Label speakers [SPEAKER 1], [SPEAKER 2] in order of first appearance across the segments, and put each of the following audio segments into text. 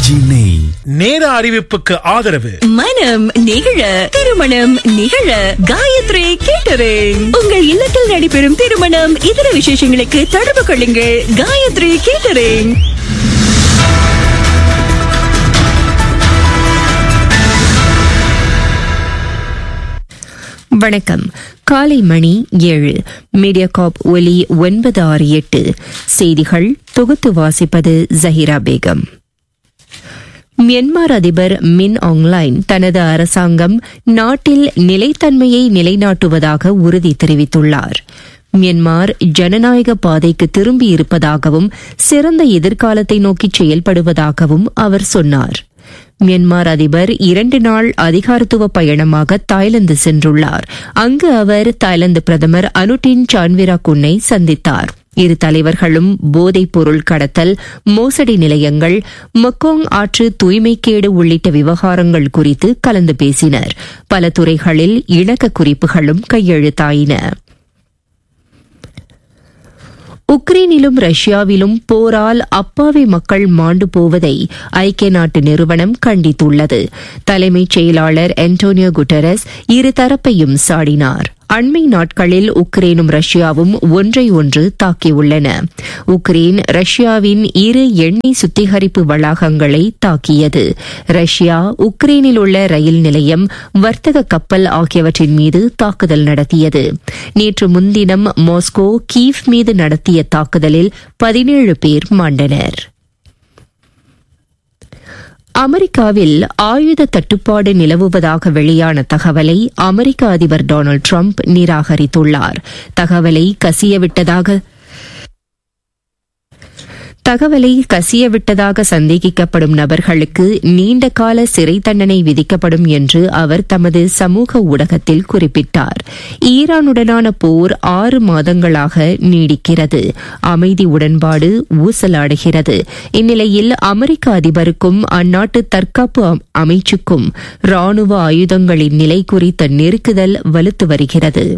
[SPEAKER 1] RKG நெய்
[SPEAKER 2] நேர அறிவிப்புக்கு ஆதரவு
[SPEAKER 3] மனம் நிகழ திருமணம் நிகழ காயத்ரி கேட்டரிங் உங்கள் இல்லத்தில் நடைபெறும் திருமணம் இதர விசேஷங்களுக்கு தொடர்பு கொள்ளுங்கள் காயத்ரி கேட்டரிங்
[SPEAKER 4] வணக்கம் காலை மணி ஏழு மீடியாகாப் ஒலி ஒன்பது ஆறு எட்டு செய்திகள் தொகுத்து வாசிப்பது ஜஹிரா பேகம் மியன்மார் அதிபர் மின் ஆங்லைன் தனது அரசாங்கம் நாட்டில் நிலைத்தன்மையை நிலைநாட்டுவதாக உறுதி தெரிவித்துள்ளார் மியன்மார் ஜனநாயக பாதைக்கு திரும்பி இருப்பதாகவும் சிறந்த எதிர்காலத்தை நோக்கி செயல்படுவதாகவும் அவர் சொன்னார் மியன்மார் அதிபர் இரண்டு நாள் அதிகாரத்துவ பயணமாக தாய்லாந்து சென்றுள்ளார் அங்கு அவர் தாய்லாந்து பிரதமர் அனுட்டின் சான்விரா குன்னை சந்தித்தார் இரு தலைவர்களும் போதைப் பொருள் கடத்தல் மோசடி நிலையங்கள் மக்கோங் ஆற்று தூய்மைக்கேடு உள்ளிட்ட விவகாரங்கள் குறித்து கலந்து பேசினர் பல துறைகளில் இணக்க குறிப்புகளும் கையெழுத்தாயின உக்ரைனிலும் ரஷ்யாவிலும் போரால் அப்பாவி மக்கள் மாண்டு போவதை ஐக்கிய நாட்டு நிறுவனம் கண்டித்துள்ளது தலைமைச் செயலாளர் அன்டோனியோ குட்டரஸ் இரு தரப்பையும் சாடினார் அண்மை நாட்களில் உக்ரைனும் ரஷ்யாவும் ஒன்றை ஒன்று தாக்கியுள்ளன உக்ரைன் ரஷ்யாவின் இரு எண்ணெய் சுத்திகரிப்பு வளாகங்களை தாக்கியது ரஷ்யா உக்ரைனில் உள்ள ரயில் நிலையம் வர்த்தக கப்பல் ஆகியவற்றின் மீது தாக்குதல் நடத்தியது நேற்று முன்தினம் மாஸ்கோ கீவ் மீது நடத்திய தாக்குதலில் பதினேழு பேர் மாண்டனர் அமெரிக்காவில் ஆயுத தட்டுப்பாடு நிலவுவதாக வெளியான தகவலை அமெரிக்க அதிபர் டொனால்டு டிரம்ப் நிராகரித்துள்ளார் தகவலை கசியவிட்டதாக தகவலை கசியவிட்டதாக சந்தேகிக்கப்படும் நபர்களுக்கு நீண்ட கால சிறை தண்டனை விதிக்கப்படும் என்று அவர் தமது சமூக ஊடகத்தில் குறிப்பிட்டார் ஈரானுடனான போர் ஆறு மாதங்களாக நீடிக்கிறது அமைதி உடன்பாடு ஊசலாடுகிறது இந்நிலையில் அமெரிக்க அதிபருக்கும் அந்நாட்டு தற்காப்பு அமைச்சுக்கும் ராணுவ ஆயுதங்களின் நிலை குறித்த நெருக்குதல் வலுத்து வருகிறது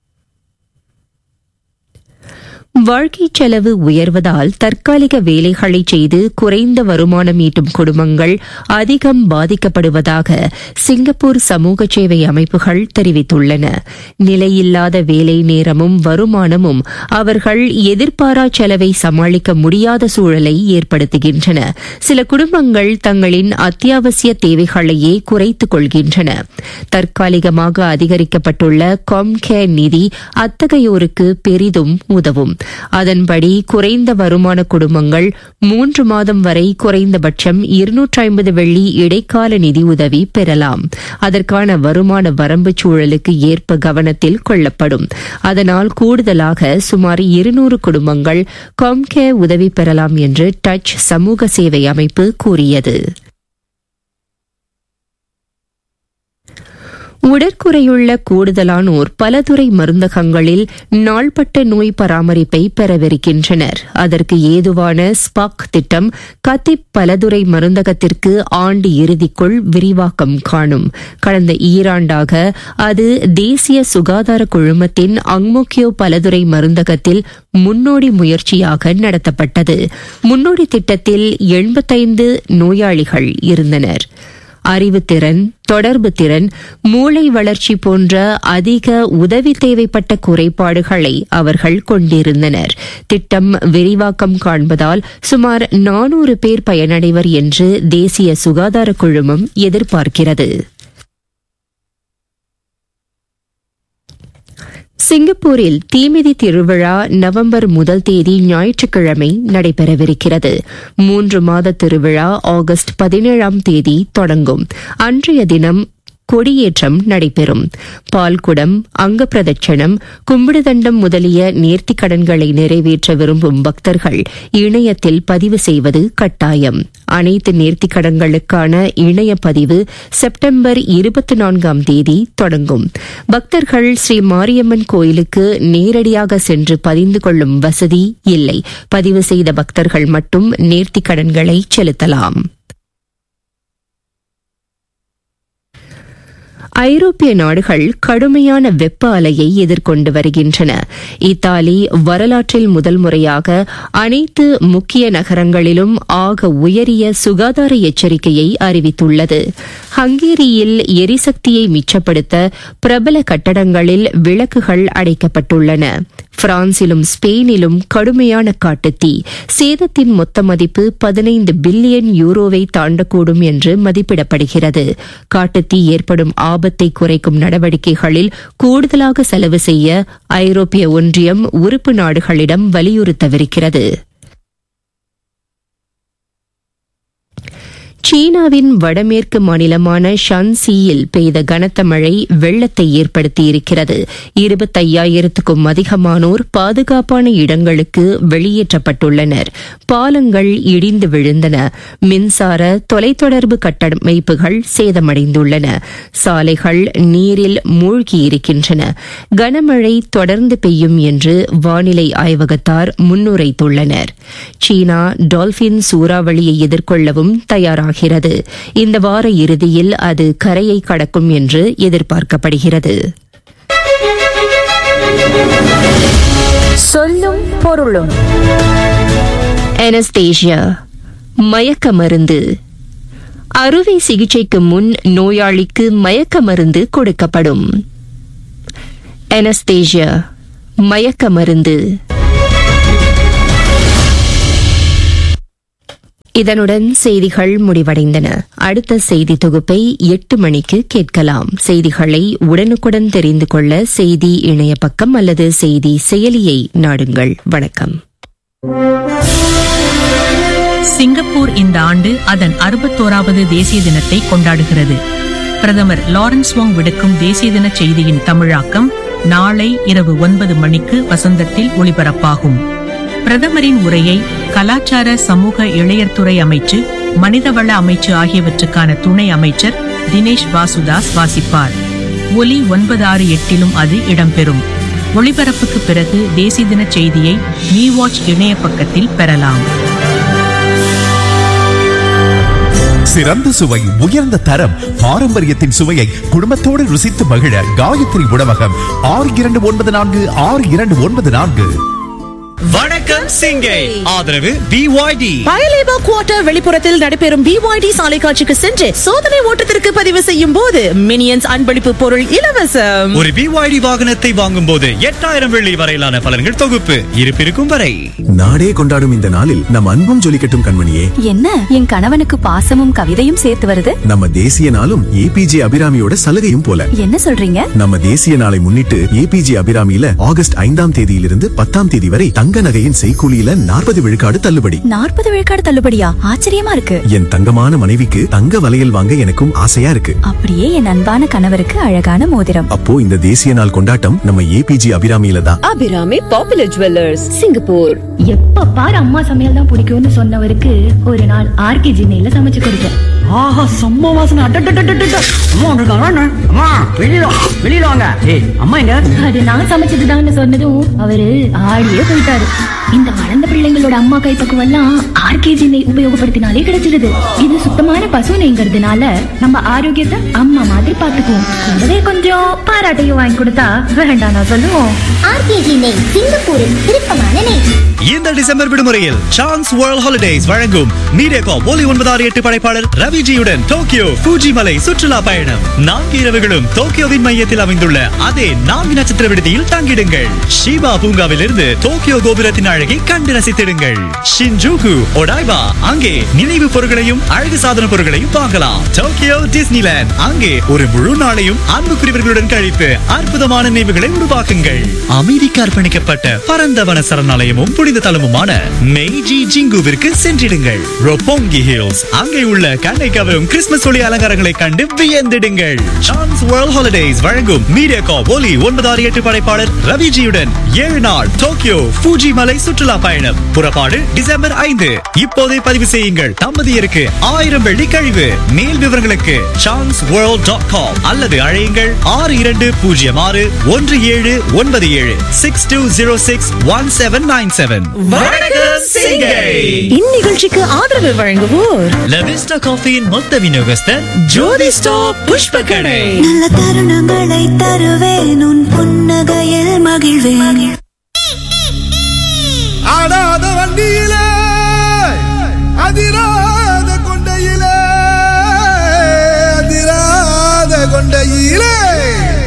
[SPEAKER 4] வாழ்க்கை செலவு உயர்வதால் தற்காலிக வேலைகளை செய்து குறைந்த வருமானம் ஈட்டும் குடும்பங்கள் அதிகம் பாதிக்கப்படுவதாக சிங்கப்பூர் சமூக சேவை அமைப்புகள் தெரிவித்துள்ளன நிலையில்லாத வேலை நேரமும் வருமானமும் அவர்கள் எதிர்பாரா செலவை சமாளிக்க முடியாத சூழலை ஏற்படுத்துகின்றன சில குடும்பங்கள் தங்களின் அத்தியாவசிய தேவைகளையே குறைத்துக் கொள்கின்றன தற்காலிகமாக அதிகரிக்கப்பட்டுள்ள காம்கேர் நிதி அத்தகையோருக்கு பெரிதும் உதவும் அதன்படி குறைந்த வருமான குடும்பங்கள் மூன்று மாதம் வரை குறைந்தபட்சம் இருநூற்றி ஐம்பது வெள்ளி இடைக்கால நிதியுதவி பெறலாம் அதற்கான வருமான வரம்பு சூழலுக்கு ஏற்ப கவனத்தில் கொள்ளப்படும் அதனால் கூடுதலாக சுமார் இருநூறு குடும்பங்கள் காம்கே உதவி பெறலாம் என்று டச் சமூக சேவை அமைப்பு கூறியது உடற்குறையுள்ள கூடுதலானோர் பலதுறை மருந்தகங்களில் நாள்பட்ட நோய் பராமரிப்பை பெறவிருக்கின்றனர் அதற்கு ஏதுவான ஸ்பாக் திட்டம் கத்திப் பலதுறை மருந்தகத்திற்கு ஆண்டு இறுதிக்குள் விரிவாக்கம் காணும் கடந்த ஈராண்டாக அது தேசிய சுகாதார குழுமத்தின் அங்மோக்கியோ பலதுறை மருந்தகத்தில் முன்னோடி முயற்சியாக நடத்தப்பட்டது முன்னோடி திட்டத்தில் எண்பத்தைந்து நோயாளிகள் இருந்தனர் அறிவுத்திறன் தொடர்பு திறன் மூளை வளர்ச்சி போன்ற அதிக உதவி தேவைப்பட்ட குறைபாடுகளை அவர்கள் கொண்டிருந்தனர் திட்டம் விரிவாக்கம் காண்பதால் சுமார் நானூறு பேர் பயனடைவர் என்று தேசிய சுகாதார குழுமம் எதிர்பார்க்கிறது சிங்கப்பூரில் தீமிதி திருவிழா நவம்பர் முதல் தேதி ஞாயிற்றுக்கிழமை நடைபெறவிருக்கிறது மூன்று மாத திருவிழா ஆகஸ்ட் பதினேழாம் தேதி தொடங்கும் அன்றைய தினம் கொடியேற்றம் நடைபெறும் பால்குடம் அங்க பிரதட்சணம் கும்பிடுதண்டம் முதலிய நேர்த்திக் கடன்களை நிறைவேற்ற விரும்பும் பக்தர்கள் இணையத்தில் பதிவு செய்வது கட்டாயம் அனைத்து நேர்த்திக் கடன்களுக்கான இணைய பதிவு செப்டம்பர் இருபத்தி நான்காம் தேதி தொடங்கும் பக்தர்கள் ஸ்ரீ மாரியம்மன் கோயிலுக்கு நேரடியாக சென்று பதிந்து கொள்ளும் வசதி இல்லை பதிவு செய்த பக்தர்கள் மட்டும் நேர்த்திக் கடன்களை செலுத்தலாம் ஐரோப்பிய நாடுகள் கடுமையான வெப்ப அலையை எதிர்கொண்டு வருகின்றன இத்தாலி வரலாற்றில் முதல் முறையாக அனைத்து முக்கிய நகரங்களிலும் ஆக உயரிய சுகாதார எச்சரிக்கையை அறிவித்துள்ளது ஹங்கேரியில் எரிசக்தியை மிச்சப்படுத்த பிரபல கட்டடங்களில் விளக்குகள் அடைக்கப்பட்டுள்ளன பிரான்சிலும் ஸ்பெயினிலும் கடுமையான காட்டுத்தீ சேதத்தின் மொத்த மதிப்பு பதினைந்து பில்லியன் யூரோவை தாண்டக்கூடும் என்று மதிப்பிடப்படுகிறது காட்டுத்தீ ஏற்படும் ஆபத்தை குறைக்கும் நடவடிக்கைகளில் கூடுதலாக செலவு செய்ய ஐரோப்பிய ஒன்றியம் உறுப்பு நாடுகளிடம் வலியுறுத்தவிருக்கிறது சீனாவின் வடமேற்கு மாநிலமான ஷான்சியில் பெய்த கனத்த மழை வெள்ளத்தை ஏற்படுத்தியிருக்கிறது இருபத்தையாயிரத்துக்கும் அதிகமானோர் பாதுகாப்பான இடங்களுக்கு வெளியேற்றப்பட்டுள்ளனர் பாலங்கள் இடிந்து விழுந்தன மின்சார தொலைத்தொடர்பு கட்டமைப்புகள் சேதமடைந்துள்ளன சாலைகள் நீரில் மூழ்கியிருக்கின்றன கனமழை தொடர்ந்து பெய்யும் என்று வானிலை ஆய்வகத்தார் முன்னுரைத்துள்ளனர் சீனா டால்பின் சூறாவளியை எதிர்கொள்ளவும் தயாராகிறது இந்த வார இறுதியில் அது கரையை கடக்கும் என்று எதிர்பார்க்கப்படுகிறது
[SPEAKER 1] சொல்லும் பொருளும்
[SPEAKER 4] அனஸ்தேஷியா மயக்க மருந்து அறுவை சிகிச்சைக்கு முன் நோயாளிக்கு மயக்க மருந்து கொடுக்கப்படும் அனஸ்தேஷியா மயக்க மருந்து இதனுடன் செய்திகள் முடிவடைந்தன அடுத்த செய்தி தொகுப்பை எட்டு மணிக்கு கேட்கலாம் செய்திகளை உடனுக்குடன் தெரிந்து கொள்ள செய்தி இணைய பக்கம் அல்லது செய்தி செயலியை நாடுங்கள் வணக்கம்
[SPEAKER 5] சிங்கப்பூர் இந்த ஆண்டு அதன் அறுபத்தோராவது தேசிய தினத்தை கொண்டாடுகிறது பிரதமர் லாரன்ஸ் வாங் விடுக்கும் தேசிய தின செய்தியின் தமிழாக்கம் நாளை இரவு ஒன்பது மணிக்கு வசந்தத்தில் ஒளிபரப்பாகும் பிரதமரின் உரையை கலாச்சார சமூக இளையர்துறை அமைச்சு மனிதவள அமைச்சு ஆகியவற்றுக்கான துணை அமைச்சர் தினேஷ் வாசுதாஸ் வாசிப்பார் ஒலி ஒன்பது ஆறு எட்டிலும் அது இடம்பெறும் ஒளிபரப்புக்கு பிறகு தேசிய தின செய்தியை மீ வாட்ச் இணைய பக்கத்தில் பெறலாம்
[SPEAKER 6] சிறந்த சுவை உயர்ந்த தரம் பாரம்பரியத்தின் சுவையை குடும்பத்தோடு ருசித்து மகிழ காயத்ரி உணவகம் ஆறு இரண்டு ஒன்பது நான்கு ஆறு இரண்டு ஒன்பது நான்கு
[SPEAKER 2] வணக்கம் சிங்கை ஆதரவு பிஒய்டி
[SPEAKER 7] பயலேபா குவார்டர் வெளிப்புறத்தில் நடைபெறும் பிஒய்டி சாலை காட்சிக்கு சென்று சோதனை ஓட்டத்திற்கு பதிவு செய்யும் போது மினியன்ஸ் அன்பளிப்பு பொருள் இலவசம்
[SPEAKER 2] ஒரு பிஒய்டி வாகனத்தை வாங்கும் போது எட்டாயிரம் வெள்ளி வரையிலான பலன்கள் தொகுப்பு இருப்பிருக்கும் வரை
[SPEAKER 8] நாடே கொண்டாடும் இந்த நாளில் நம் அன்பும் ஜொலிக்கட்டும் கண்மணியே
[SPEAKER 1] என்ன என் கணவனுக்கு பாசமும் கவிதையும் சேர்த்து வருது
[SPEAKER 8] நம்ம தேசிய நாளும் ஏபிஜே அபிராமியோட சலுகையும் போல
[SPEAKER 1] என்ன சொல்றீங்க
[SPEAKER 8] நம்ம தேசிய நாளை முன்னிட்டு ஏபிஜே அபிராமியில ஆகஸ்ட் ஐந்தாம் தேதியிலிருந்து பத்தாம் தேதி வரை தங்க நகையின் செய்கூலியில நாற்பது விழுக்காடு தள்ளுபடி
[SPEAKER 1] நாற்பது விழுக்காடு தள்ளுபடியா ஆச்சரியமா இருக்கு
[SPEAKER 8] என் தங்கமான மனைவிக்கு தங்க வளையல் வாங்க எனக்கும் ஆசையா இருக்கு
[SPEAKER 1] அப்படியே என் அன்பான கணவருக்கு அழகான மோதிரம்
[SPEAKER 8] அப்போ இந்த தேசிய நாள் கொண்டாட்டம் நம்ம ஏபிஜே அபிராமியில தான்
[SPEAKER 9] அபிராமி பாப்புலர் ஜுவல்லர்ஸ் சிங்கப்பூர்
[SPEAKER 10] எப்ப பாரு அம்மா சமையல் தான் பிடிக்கும்னு சொன்னவருக்கு ஒரு நாள் ஆர்கே ஜின்னையில சமைச்சு கொடுத்தேன்
[SPEAKER 11] ஆஹா செம்ம வாசனை அட்டட்டட்டட்டட்ட அம்மா வந்திருக்காங்க அம்மா வெளியில வா, வெளியில வாங்க ஏய் அம்மா எங்க
[SPEAKER 10] அது நான் சமைச்சதுதான்னு சொன்னதும் அவரு ஆடியே போயிட்டாரு இந்த வளர்ந்த பிள்ளைங்களோட அம்மா கைப்பக்குவம் எல்லாம் ஆர்கேஜி நெய் உபயோகப்படுத்தினாலே கிடைச்சிடுது இது சுத்தமான பசு நெய்ங்கிறதுனால நம்ம ஆரோக்கியத்தை அம்மா மாதிரி பாத்துக்குவோம் கூடவே கொஞ்சம் பாராட்டையும் வாங்கி கொடுத்தா வேண்டாம் நான் சொல்லுவோம்
[SPEAKER 12] ஆர்கேஜி நெய் சிங்கப்பூரின் விருப்பமான நெய்
[SPEAKER 2] இந்த டிசம்பர் விடுமுறையில் சான்ஸ் வேர்ல்ட் ஹாலிடேஸ் வழங்கும் மீடியாகா ஒலி ஒன்பதாறு எட்டு படைப்பாளர் ரவிஜியுடன் டோக்கியோ பூஜி மலை சுற்றுலா பயணம் நான்கு இரவுகளும் டோக்கியோவின் மையத்தில் அமைந்துள்ள அதே நான்கு நட்சத்திர விடுதியில் தங்கிடுங்கள் ஷிபா பூங்காவிலிருந்து டோக்கியோ கோபுரத்தின் அழகை கண்டு ரசித்திடுங்கள் ஷின்ஜூகு ஒடாய்பா அங்கே நினைவு பொருட்களையும் அழகு சாதன பொருட்களையும் வாங்கலாம் டோக்கியோ டிஸ்னிலேண்ட் அங்கே ஒரு முழு நாளையும் அன்புக்குரியவர்களுடன் கழித்து அற்புதமான நினைவுகளை உருவாக்குங்கள் அமைதிக்கு அர்ப்பணிக்கப்பட்ட பரந்தவன சரணாலயமும் புனித தலமுமான மெய்ஜி ஜிங்குவிற்கு சென்றிடுங்கள் ரொப்போங்கி ஹில்ஸ் அங்கே உள்ள கண்ணை கவரும் கிறிஸ்துமஸ் ஒளி அலங்காரங்களை கண்டு வியந்திடுங்கள் சான்ஸ் வேர்ல்ட் ஹாலிடேஸ் வழங்கும் மீடியா கா ஒலி ஒன்பது ஆறு எட்டு படைப்பாளர் ரவிஜியுடன் ஏழு நாள் டோக்கியோ ஃபூஜி மலை சுற்றுலா பயணம் பயணம் புறப்பாடு டிசம்பர் ஐந்து இப்போதே பதிவு செய்யுங்கள் தம்பதியருக்கு ஆயிரம் வெள்ளி கழிவு மேல் விவரங்களுக்கு சான்ஸ் வேர்ல்ட் டாட் காம் அல்லது அழையுங்கள் ஆறு இரண்டு பூஜ்ஜியம் ஆறு ஒன்று ஏழு ஒன்பது ஏழு six two zero six one seven nine seven
[SPEAKER 7] இந்நிகழ்ச்சிக்கு ஆதரவு வழங்குவோர்
[SPEAKER 2] லவிஸ்டா காஃபியின் மொத்த விநியோகஸ்தர் ஜோதி ஸ்டாப் புஷ்ப கடை
[SPEAKER 13] நல்ல தருணங்களை தருவேன் உன் புன்னகையில் மகிழ்வேன்
[SPEAKER 14] ஆடாத வண்டியிலே அதிராத கொண்டையிலே அதிராத கொண்டையிலே